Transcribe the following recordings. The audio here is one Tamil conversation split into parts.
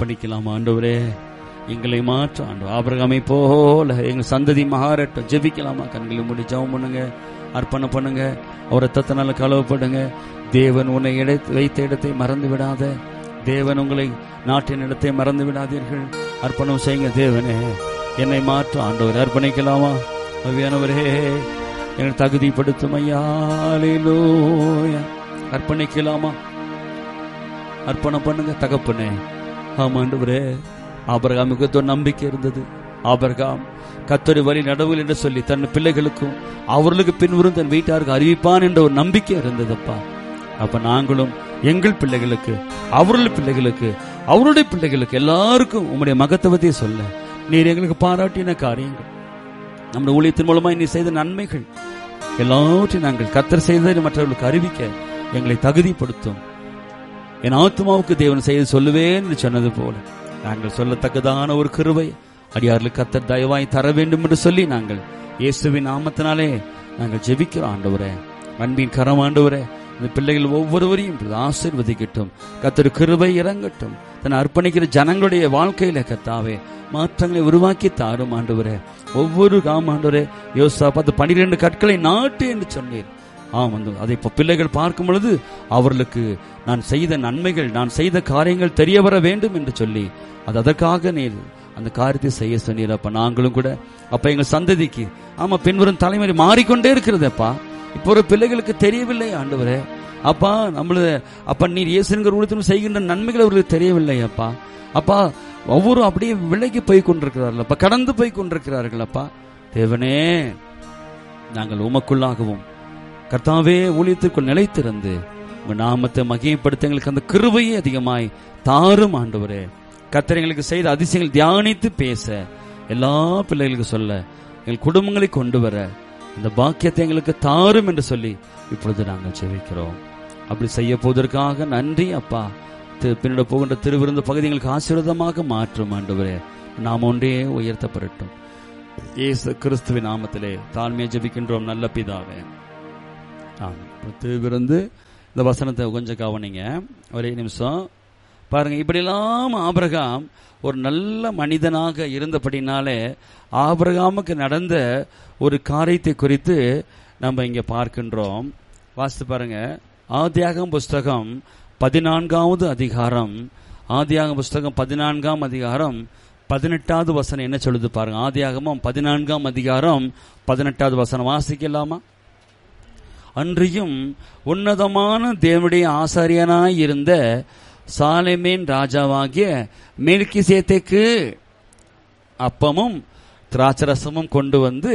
அர்ப்பணிக்கலாம் ஆண்டவரே எங்களை மாற்ற ஆண்டு ஆபிரகாமை போல எங்க சந்ததி மாறட்டும் ஜெபிக்கலாமா கண்களை மூடி ஜெபம் பண்ணுங்க அர்ப்பணம் பண்ணுங்க அவர் ரத்தத்தினால கழுவப்படுங்க தேவன் உன்னை இடை- வைத்த இடத்தை மறந்து விடாத தேவன் உங்களை நாட்டின் இடத்தை மறந்து விடாதீர்கள் அர்ப்பணம் செய்யுங்க தேவனே என்னை மாற்ற ஆண்டவர் அர்ப்பணிக்கலாமா அவியானவரே என்னை தகுதிப்படுத்தும் ஐயாலேலூயா அர்ப்பணிக்கலாமா அர்ப்பணம் பண்ணுங்க தகப்பனே ஆமாண்டவரே ஆபரகாமுக்கு ஒரு நம்பிக்கை இருந்தது ஆபரகாம் கத்தரி வழி நடவுகள் என்று சொல்லி தன் பிள்ளைகளுக்கும் அவர்களுக்கு பின்வரும் தன் வீட்டாருக்கு அறிவிப்பான் என்ற ஒரு நம்பிக்கை இருந்ததப்பா அப்ப நாங்களும் எங்கள் பிள்ளைகளுக்கு அவர்கள் பிள்ளைகளுக்கு அவருடைய பிள்ளைகளுக்கு எல்லாருக்கும் உம்முடைய மகத்துவத்தை சொல்ல நீர் எங்களுக்கு பாராட்டின காரியங்கள் நம்முடைய ஊழியத்தின் மூலமாய் நீ செய்த நன்மைகள் எல்லாவற்றையும் நாங்கள் கத்தர் செய்ததை மற்றவர்களுக்கு அறிவிக்க எங்களை தகுதிப்படுத்தும் என் ஆத்மாவுக்கு தேவன் செய்து சொல்லுவேன் என்று சொன்னது போல நாங்கள் சொல்லத்தக்கதான ஒரு கிருவை அடியார்களுக்கு கத்தர் தயவாய் தர வேண்டும் என்று சொல்லி நாங்கள் இயேசுவின் நாமத்தினாலே நாங்கள் ஜெபிக்கிறோம் ஆண்டவரே அன்பின் கரம் ஆண்டவரே இந்த பிள்ளைகள் ஒவ்வொருவரையும் இப்படி ஆசீர்வதிக்கட்டும் கத்தர் கிருபை இறங்கட்டும் தன்னை அர்ப்பணிக்கிற ஜனங்களுடைய வாழ்க்கையில கத்தாவே மாற்றங்களை உருவாக்கி தாரும் ஆண்டவரே ஒவ்வொரு காம் ஆண்டவரே யோசா பார்த்து பனிரெண்டு கற்களை நாட்டு என்று சொன்னீர் ஆம் வந்து அதை இப்போ பிள்ளைகள் பார்க்கும் பொழுது அவர்களுக்கு நான் செய்த நன்மைகள் நான் செய்த காரியங்கள் தெரிய வர வேண்டும் என்று சொல்லி அது அதற்காக நீர் அந்த காரியத்தை செய்ய சொன்னீர் அப்ப நாங்களும் கூட அப்ப எங்க சந்ததிக்கு ஆமா பின்வரும் தலைமுறை மாறிக்கொண்டே இருக்கிறதப்பா இப்போ ஒரு பிள்ளைகளுக்கு தெரியவில்லை ஆண்டவரே அப்பா நம்மள அப்பா நீர் இயேசுங்கிற ஊழியத்திலும் செய்கின்ற நன்மைகள் அவர்களுக்கு தெரியவில்லை அப்பா அப்பா ஒவ்வொரு அப்படியே விலைக்கு போய் கொண்டிருக்கிறார்கள் அப்பா கடந்து போய் கொண்டிருக்கிறார்கள் அப்பா தேவனே நாங்கள் உமக்குள்ளாகவும் கர்த்தாவே ஊழியத்திற்குள் நிலைத்திருந்து உங்க நாமத்தை மகிமைப்படுத்த எங்களுக்கு அந்த கிருபையே அதிகமாய் தாரும் ஆண்டவரே கர்த்தர் எங்களுக்கு செய்த அதிசயங்கள் தியானித்து பேச எல்லா பிள்ளைகளுக்கு சொல்ல எங்கள் குடும்பங்களை கொண்டு வர இந்த பாக்கியத்தை எங்களுக்கு தாரும் என்று சொல்லி இப்பொழுது நாங்கள் ஜெபிக்கிறோம் அப்படி செய்ய போவதற்காக நன்றி அப்பா திரு- பின்னிட போகின்ற திருவிருந்த பகுதி எங்களுக்கு ஆசீர்வாதமாக மாற்றும் ஆண்டவரே நாம் ஒன்றே உயர்த்தப்படட்டும் இயேசு கிறிஸ்துவின் நாமத்திலே தாழ்மையை ஜெபிக்கின்றோம் நல்ல பிதாவே ஆமாம் திருவிருந்து இந்த வசனத்தை கொஞ்சம் கவனிங்க ஒரே நிமிஷம் பாருங்க இப்படியெல்லாம் ஆபிரகாம் ஒரு நல்ல மனிதனாக இருந்தபடினாலே ஆபிரகாமுக்கு நடந்த ஒரு காரியத்தை குறித்து நம்ம இங்க பார்க்கின்றோம் வாசித்து பாருங்க ஆதியாகம் புஸ்தகம் பதினான்காவது அதிகாரம் ஆதியாகம் புஸ்தகம் பதினான்காம் அதிகாரம் பதினெட்டாவது வசனம் என்ன சொல்லுது பாருங்க ஆதியாகமம் பதினான்காம் அதிகாரம் பதினெட்டாவது வசனம் வாசிக்கலாமா அன்றியும் உன்னதமான தேவனுடைய ஆசாரியனாய் இருந்த சாலேமேன் ராஜாவாகிய மெல்கிசேத்தேக்கு அப்பமும் திராட்சரசமும் கொண்டு வந்து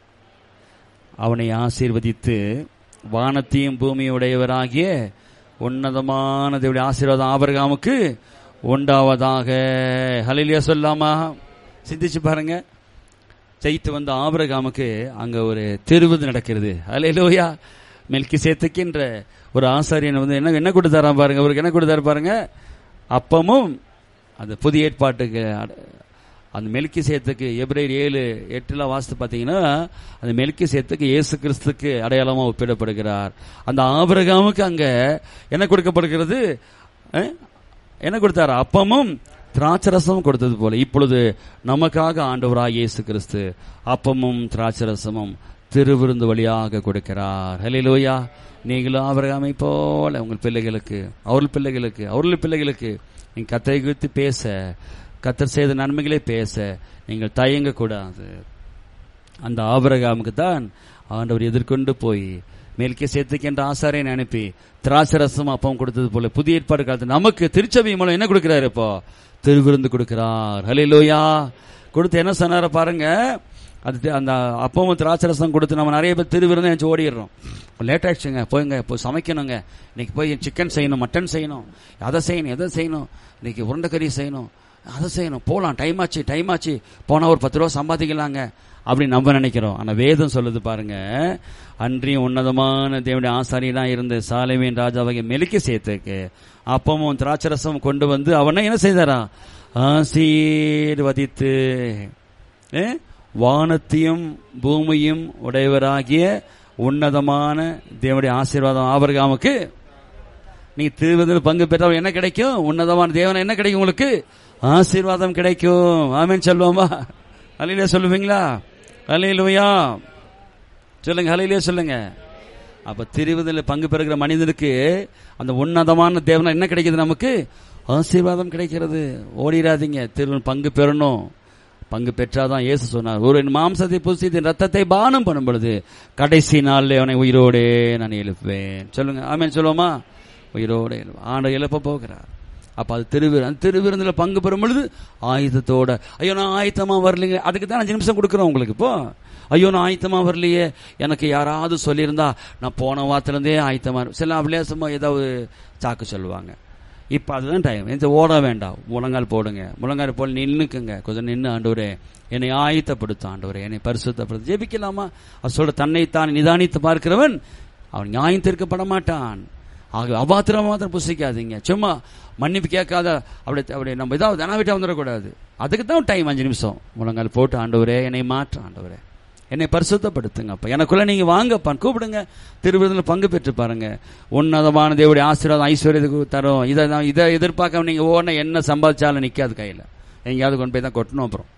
அவனை ஆசீர்வதித்து வானத்தையும் பூமியுடையவராகிய உன்னதமான தேவனுடைய ஆசீர்வாதம் ஆபரகாமுக்கு உண்டாவதாக ஹலிலியா சொல்லாமா சிந்திச்சு பாருங்க ஜெயித்து வந்த ஆபரகாமுக்கு அங்க ஒரு திருவிது நடக்கிறது அலையிலோயா மெல்கி சேத்துக்கின்ற ஒரு ஆசாரியன் வந்து என்ன என்ன கொடுத்தாரா பாருங்க அவருக்கு என்ன கொடுத்தாரு பாருங்க அப்பமும் அந்த புதிய ஏற்பாட்டுக்கு அட- அந்த மெல்கி சேத்துக்கு எப்ரேர் ஏழு எட்டுல வாசித்து பார்த்தீங்கன்னா அந்த மெல்கி சேத்துக்கு இயேசு கிறிஸ்துக்கு அடையாளமா ஒப்பிடப்படுகிறார் அந்த ஆபிரகாமுக்கு அங்க என்ன கொடுக்கப்படுகிறது அஹ்? என்ன கொடுத்தாரு அப்பமும் திராட்சரசமும் கொடுத்தது போல இப்பொழுது நமக்காக ஆண்டவராக இயேசு கிறிஸ்து அப்பமும் திராட்சரசமும் திருவிருந்து வழியாக கொடுக்கிறார் ஹalleluya நீங்களும் ஆபிரகாமை போல உங்கள் பிள்ளைகளுக்கு அவர்கள் பிள்ளைகளுக்கு அவர்கள் பிள்ளைகளுக்கு நீங்க கத்தரை குறித்து பேச கத்தர் செய்த நன்மைகளை பேச நீங்கள் தயங்க கூடாது அந்த ஆபரகாமுக்கு தான் ஆண்டவர் எதிர்கொண்டு போய் மேல்கே சேர்த்துக்கு என்ற ஆசாரியனை அனுப்பி திராட்சரசம் அப்பம் கொடுத்தது போல புதிய ஏற்பாடு காலத்து நமக்கு திருச்சபை மூலம் என்ன கொடுக்கிறாரு இப்போ திருவிருந்து கொடுக்கிறார் ஹalleluya கொடுத்து என்ன சொன்னார பாருங்க அது தி- அந்த அப்பமும் திராட்சரசம் கொடுத்து நம்ம நிறைய பேர் திருவிருந்து நினைச்சு ஓடிடுறோம் லேட் ஆயிடுச்சுங்க போய்ங்க இப்போ சமைக்கணுங்க இன்னைக்கு போய் சிக்கன் செய்யணும் மட்டன் செய்யணும் அதை செய்யணும் எதை செய்யணும் இன்னைக்கு உருண்டைக்கறி செய்யணும் அதை செய்யணும் போகலாம் டைம் ஆச்சு டைம் ஆச்சு போனால் ஒரு பத்து ரூபா சம்பாதிக்கலாங்க அப்படி நம்ம நினைக்கிறோம் ஆனா வேதம் சொல்லுது பாருங்க அன்றியும் உன்னதமான தேவனுடைய ஆசாரியனா இருந்த சாலைவேன் ராஜாவாகிய மெலிக்க சேர்த்துக்கு அப்பமும் திராட்சரசம் கொண்டு வந்து அவனை என்ன செய்தாரா ஆசீர்வதித்து ஏ? வானத்தையும் பூமியும் உடையவராகிய உன்னதமான தேவனுடைய ஆசீர்வாதம் ஆபரகாமுக்கு நீங்க திருவிருந்தில் பங்கு பெற்றால் என்ன கிடைக்கும் உன்னதமான தேவன் என்ன கிடைக்கும் உங்களுக்கு ஆசீர்வாதம் கிடைக்கும் ஆமேன் சொல்லுவோமா அலையிலே சொல்லுவீங்களா அலையிலுவையா சொல்லுங்க அலையிலே சொல்லுங்க அப்ப திருவிருந்தில் பங்கு பெறுகிற மனிதனுக்கு அந்த உன்னதமான தேவனா என்ன கிடைக்குது நமக்கு ஆசீர்வாதம் கிடைக்கிறது ஓடிடாதீங்க திரு பங்கு பெறணும் பங்கு பெற்றாதான் இயேசு சொன்னார் ஒரு மாம்சத்தை புசித்து ரத்தத்தை பானம் பண்ணும் பொழுது கடைசி நாளில் அவனை உயிரோடே நான் எழுப்புவேன் சொல்லுங்க ஆமேன் சொல்லுவோமா உயிரோடு ஆண்டு எழுப்ப போகிறார் அப்ப அது திருவிரு அந்த திருவிருந்தில் பங்கு பெறும் பொழுது ஆயுதத்தோட ஐயோ நான் ஆயத்தமா வரலைங்க அதுக்கு தான் அஞ்சு நிமிஷம் கொடுக்குறோம் உங்களுக்கு இப்போ ஐயோ நான் ஆயத்தமா வரலையே எனக்கு யாராவது சொல்லியிருந்தா நான் போன வாரத்திலிருந்தே ஆயத்தமா இரு- சில அபிலேசமா ஏதாவது சாக்கு சொல்லுவாங்க இப்போ அதுதான் டைம் இந்த ஓட வேண்டாம் முழங்கால் போடுங்க முழங்கால் போல் நின்னுக்குங்க கொஞ்சம் நின்று ஆண்டவரே என்னை ஆயத்தப்படுத்த ஆண்டவரே என்னை பரிசுத்தப்படுத்த ஜெபிக்கலாமா அவர் சொல்ற தன்னைத்தான் நிதானித்து பார்க்கிறவன் அவன் நியாயம் தீர்க்கப்பட மாட்டான் ஆக அபாத்திரம் மாத்திரம் புசிக்காதீங்க சும்மா மன்னிப்பு கேட்காத அப்படி அப்படி நம்ம ஏதாவது தனாவிட்டா வந்துடக்கூடாது அதுக்கு தான் டைம் அஞ்சு நிமிஷம் முழங்கால் போட்டு ஆண்டவரே என்னை மாற்ற ஆண்டவரே என்னை பரிசுத்தப்படுத்துங்க அப்ப எனக்குள்ள நீங்க வாங்கப்பா கூப்பிடுங்க திருவிருந்தில் பங்கு பெற்று பாருங்க உன்னதமான தேவடைய ஆசீர்வாதம் ஐஸ்வர்யத்துக்கு தரும் இதை தான் இதை எதிர்பார்க்காம நீங்க ஓன என்ன சம்பாதிச்சாலும் நிக்காது கையில எங்கேயாவது கொண்டு போய் தான் கொட்டணும் அப்புறம்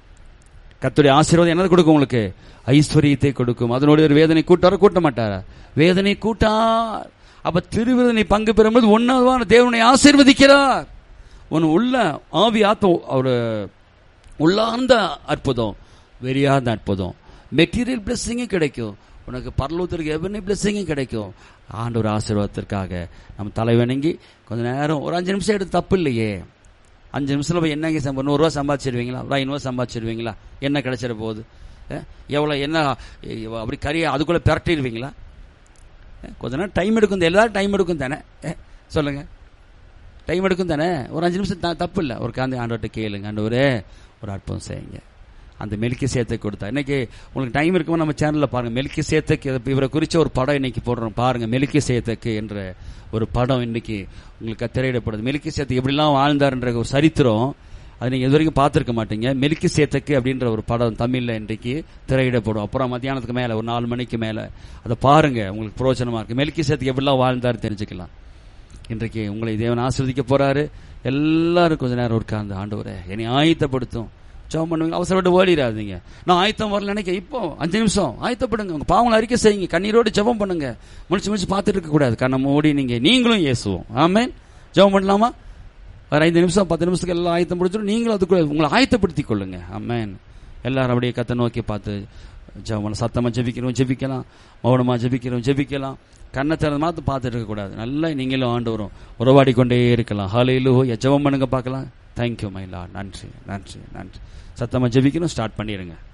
கத்துடைய ஆசீர்வாதம் என்னது கொடுக்கும் உங்களுக்கு ஐஸ்வர்யத்தை கொடுக்கும் அதனுடைய ஒரு வேதனை கூட்டார கூட்ட மாட்டாரா வேதனை கூட்டார் அப்ப திருவிருதனை பங்கு பெறும்போது ஒன்னாவதான தேவனை ஆசீர்வதிக்கிறார் உன் உள்ள ஆவி ஆத்ம ஒரு உள்ளார்ந்த அற்புதம் வெறியார்ந்த அற்புதம் மெட்டீரியல் பிளெஸ்ஸிங்கும் கிடைக்கும் உனக்கு பரலோகத்திற்கு எவனி பிளெஸ்ஸிங்கும் கிடைக்கும் ஆண்டவர் ஆசீர்வாதத்திற்காக நம்ம தலை வணங்கி கொஞ்ச நேரம் ஒரு அஞ்சு நிமிஷம் எடுத்து தப்பு இல்லையே அஞ்சு நிமிஷத்துல போய் என்னங்க சம்பா நூறுரூவா சம்பாதிச்சிருவீங்களா ஒரு ஐநூறுவா சம்பாதிச்சிருவீங்களா என்ன கிடைச்சிட போகுது அஹ், எவ்வளவு என்ன எ- அப்படி கறியை அதுக்குள்ள பிரட்டிடுவீங்களா அஹ், கொஞ்ச நேரம் டைம் எடுக்கும் எல்லாரும் டைம் எடுக்கும் தானே அஹ், சொல்லுங்க டைம் எடுக்கும் தானே ஒரு அஞ்சு நிமிஷம் த- தப்பு இல்லை ஒரு காந்தி ஆண்டவர்கிட்ட கேளுங்க ஆண்டவரே ஒரு அற்புதம் செய்யுங்க அந்த மெல்கி சேத்தை கொடுத்தா இன்னைக்கு உங்களுக்கு டைம் இருக்குமோ நம்ம சேனல்ல பாருங்க மெல்கி சேத்துக்கு இவரை குறிச்ச ஒரு படம் இன்னைக்கு போடுறோம் பாருங்க மெல்கி சேத்துக்கு என்ற ஒரு படம் இன்னைக்கு உங்களுக்கு திரையிடப்படுது மெல்கி சேத்துக்கு எப்படிலாம் வாழ்ந்தாருன்ற ஒரு சரித்திரம் அது நீங்க இது வரைக்கும் பார்த்துருக்க மாட்டீங்க மெல்கி சேத்துக்கு அப்படின்ற ஒரு படம் தமிழ்ல இன்றைக்கு திரையிடப்படும் அப்புறம் மத்தியானத்துக்கு மேல ஒரு நாலு மணிக்கு மேல அதை பாருங்க உங்களுக்கு பிரோஜனமா இருக்கு மெல்கி சேத்துக்கு எப்படிலாம் வாழ்ந்தாரு தெரிஞ்சுக்கலாம் இன்றைக்கு உங்களை தேவன் ஆசிர்வதிக்க போறாரு எல்லாரும் கொஞ்ச நேரம் உட்கார்ந்து ஆண்டவரே என்னை ஆயத்தப்படுத்தும் ஜெபம் பண்ணுவீங்க அவசரப்பட்டு ஓடிடாதீங்க நான் ஆயத்தம் வரல நினைக்க இப்போ அஞ்சு நிமிஷம் ஆயத்தப்படுங்க உங்க பாவங்களை அறிக்கை செய்யுங்க கண்ணீரோடு ஜெபம் பண்ணுங்க முடிச்சு முடிச்சு பார்த்துட்டு இருக்க கூடாது கண்ணை மூடி நீங்க நீங்களும் இயேசுவோம் ஆமென் ஜெபம் பண்ணலாமா ஒரு ஐந்து நிமிஷம் பத்து நிமிஷத்துக்கு எல்லாம் ஆயத்தம் பிடிச்சிடும் நீங்களும் அதுக்குள்ள உங்களை ஆயத்தப்படுத்திக் கொள்ளுங்க ஆமென் எல்லாரும் அப்படியே கத்தை நோக்கி பார்த்து ஜெபம் சத்தமா ஜெபிக்கிறோம் ஜெபிக்கலாம் மௌனமா ஜெபிக்கிறோம் ஜெபிக்கலாம் கண்ணை திறந்து மாத்து பார்த்துட்டு இருக்க கூடாது நல்லா நீங்களும் ஆண்டு வரும் உறவாடி கொண்டே இருக்கலாம் ஹாலையிலோ ஜெபம் பண்ணுங்க பார்க்கலாம் தேங்க்யூ மைலா நன்றி நன்றி நன்றி சத்தமா ஜெபிக்கணும் ஸ்டார்ட் பண்ணிடுங்க